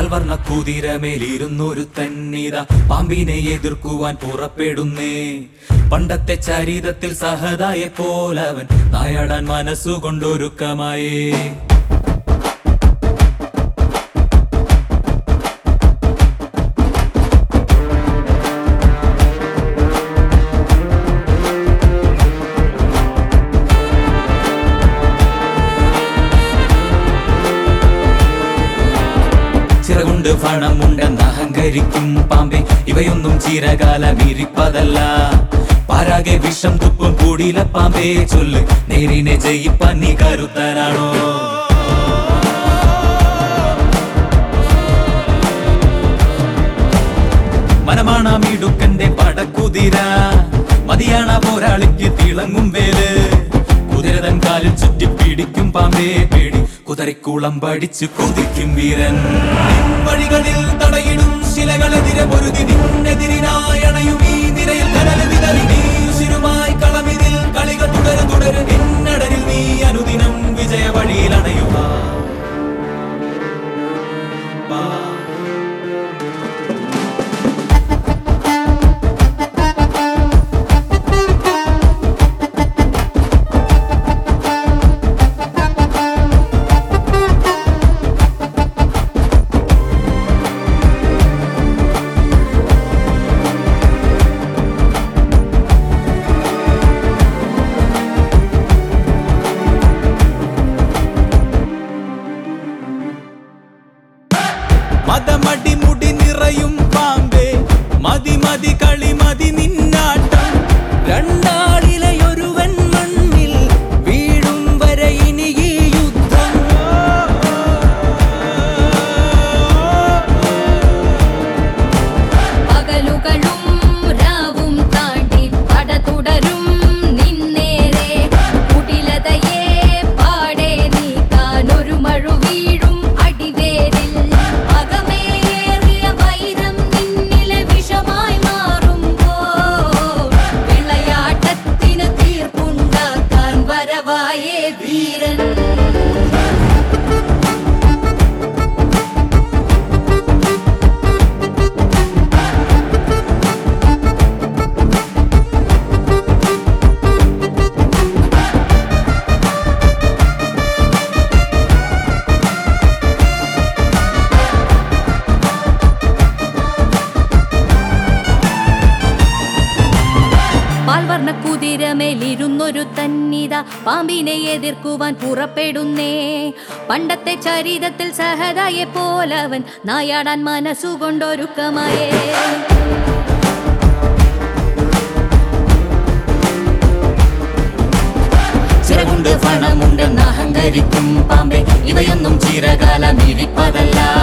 പാൽവർണ്ണ കുതിരമേലിരുന്നൊരു തന്നിത പാമ്പിനെ എതിർക്കുവാൻ പുറപ്പെടുന്നേ പണ്ടത്തെ ചരിതത്തിൽ സഹതായെ പോലവൻ നായാടാൻ മനസ്സുകൊണ്ടൊരുക്കമായേ ചിറകുണ്ട് പണമുണ്ടെന്ന് അഹങ്കരിക്കും പാമ്പെ ഇവയൊന്നും ചിരകാലം ഇരിപ്പതല്ല പാരാകെ വിഷം തുപ്പും കൂടിയില പാമ്പേ ചൊല്ല് നേരിനെ ജയിപ്പാൻ നീ കരുത്തനാണോ മനമാണമിടുക്കന്റെ പടക്കുതിര മതിയാണ പോരാളിക്ക് തിളങ്ങും വേല് കുതിരതൻ കാലിൽ ചുറ്റി പിടിക്കും പാമ്പേ പേടി കുതിരക്കുളം പഠിച്ചു കൊതിക്കും വീരൻ നിൻ വഴികളിൽ തടയിടും ശിലകളെതിരെ പൊരുതി നിന്നെതിരിനായണയും ഈ നിരയിൽ കടല് വിതറി നീ ഉശിരുമായി കളമിതിൽ കളികൾ തുടരെ തുടരെ നിന്നടരിൽ നീ അനുദിനം വിജയ വഴിയിൽ അണയുക മതമടി മുടി നിറയും പാമ്പേ മതി മതി കളി മതി നിന്നാട്ടം രണ്ടാളിലെ ഒരുവൻ മണ്ണിൽ വീഴും വരെ ഇനി ഈ യുദ്ധം പകലുകളും രാവും താണ്ടി പട തുടരും നിന്നേരെ കുടിലതയെ പാടെ നീക്കാൻ ഒരു മഴു വീഴും അടിവേരിൽ അകമേറിയ വൈരം നിന്നിലെ വിഷമായി മാറുമ്പോ വിളയാട്ടത്തിന് തീർപ്പുണ്ടാക്കാൻ വരവായേ വീരൻ പാൽവർണ്ണ കുതിരമേലിരുന്നൊരു തന്നിത പാമ്പിനെ എതിർക്കുവാൻ പുറപ്പെടുന്നേ പണ്ടത്തെ ചരിതത്തിൽ സഹതായെ പോലവൻ നായാടാൻ മനസ്സുകൊണ്ടൊരുക്കമായേ ചിറകുണ്ട് പണമുണ്ടെന്ന് അഹങ്കരിക്കും പാമ്പെ ഇവയൊന്നും ചിരകാലം ഇരിപ്പതല്ല